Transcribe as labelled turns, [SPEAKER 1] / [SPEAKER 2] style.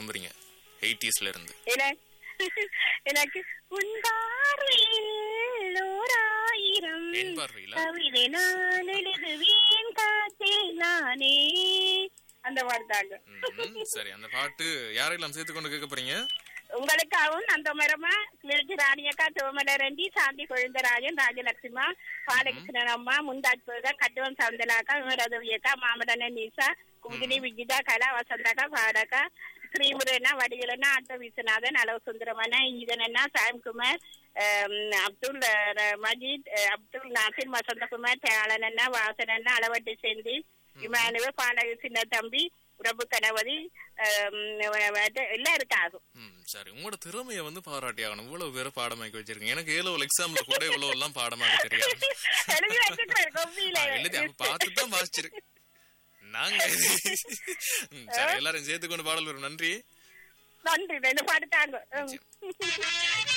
[SPEAKER 1] விரும்புறீங்க எயிட்டிஸ்ல இருந்து
[SPEAKER 2] எனக்கு எனக்கு உன் பார்வையில் ஓராயிரம்
[SPEAKER 1] என் பார்வையில?
[SPEAKER 2] கவிதை நான் எழுதுவேன் காற்றில் நானே அந்த பாட்டு தாங்க
[SPEAKER 1] ம், சரி அந்த பாட்டு யாரெல்லாம் சேர்த்து கொண்டு கேட்க போறீங்க
[SPEAKER 2] உங்களுக்காகவும் அந்த மரமா கிளிர்ச்சி ராணியக்கா சிவமலரண்டி சாந்தி குழந்தராஜன் ராஜலட்சுமா பாலகிருஷ்ணன் அம்மா முந்தாஜ் பேகா கட்டுவன் சந்தலாக்கா விமரதவியக்கா மாமடன நீசா குங்கினி விஜிதா கலா வசந்தாக்கா பாடக்கா ஸ்ரீமுருகனா வடிகளனா ஆட்ட விஸ்வநாதன் அளவு சுந்தரமனா ஈதனண்ணா சாம்குமார் ஆம், அப்துல் அஹ், மஜீத் அஹ், அப்துல் நாசிர் வசந்தகுமார் தேளனண்ணா வாசனண்ணா அளவட்டி செந்தி இமானுவல் பாலகி சின்ன தம்பி பிரபு கணபதி ஆம், எல்லாம் இருக்காகும்
[SPEAKER 1] ம் சரி உங்களோட திறமைய வந்து பாராட்டி ஆகணும் இவ்வளவு பேரை பாடமாக்கி வச்சிருக்கீங்க எனக்கு ஏழு எக்ஸாம்ல கூட இவ்வளவு எல்லாம் பாடமாக தெரியாது
[SPEAKER 2] எழுதி வச்சுக்கிறேன் கொப்பியில
[SPEAKER 1] நான் எழுதி அப்ப பார்த்து தான் வாசிச்சிருக்கேன் நாங்க ம், சரி எல்லாரும் சேர்த்து கொண்டு பாடல் வரும் நன்றி
[SPEAKER 2] நன்றி இந்த பாட்டு தாங்க ம்.